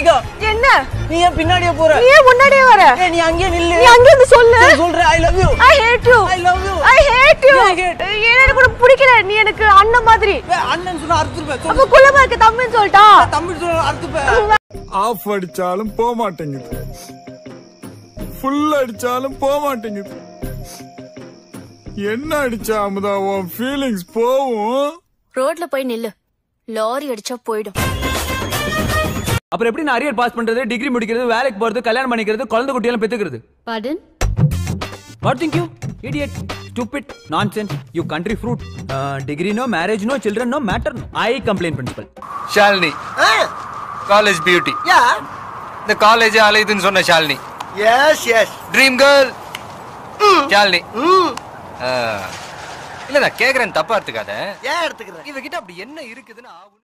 ராதிகா என்ன நீ ஏன் பின்னாடியே போற நீ ஏன் முன்னாடியே வர ஏய், நீ அங்கேயே நில்லு நீ அங்க இருந்து சொல்லு சரி, சொல்றேன் I love you I hate you I love you. I hate you I hate. எனக்கு கூட பிடிக்கல நீ எனக்கு அண்ணன் மாதிரி அண்ணன் சொன்னா அறுத்துருப்பேன் அப்ப குள்ளமா இருக்க தம்பின்னு சொல்லிட்டா தம்பி சொன்னா அறுத்துப்பேன் ஆஃப் அடிச்சாலும் போக மாட்டேங்குது ஃபுல் அடிச்சாலும் போக மாட்டேங்குது என்ன அடிச்சா அமுதா உன் ஃபீலிங்ஸ் போவும் ரோட்ல போய் நில்லு லாரி அடிச்சா போயிடும் அப்புறம் எப்படி நான் அரியர் பாஸ் பண்றது டிகிரி முடிக்கிறது வேலைக்கு போறது கல்யாணம் பண்ணிக்கிறது குழந்தை குட்டியெல்லாம் பெத்துக்கிறது pardon what think you idiot stupid nonsense you country fruit degree no marriage no children no matter no I complaint principal Shalini college beauty யா இந்த காலேஜ் அலையுதுன்னு சொன்ன Shalini yes yes dream girl Shalini ஆ. இல்ல நான் கேக்குறேன் தப்பா எடுத்துக்காத ஏன் எடுத்துக்கிறேன் இவகிட்ட அப்படி என்ன இருக்குதுன்னு ஆவும்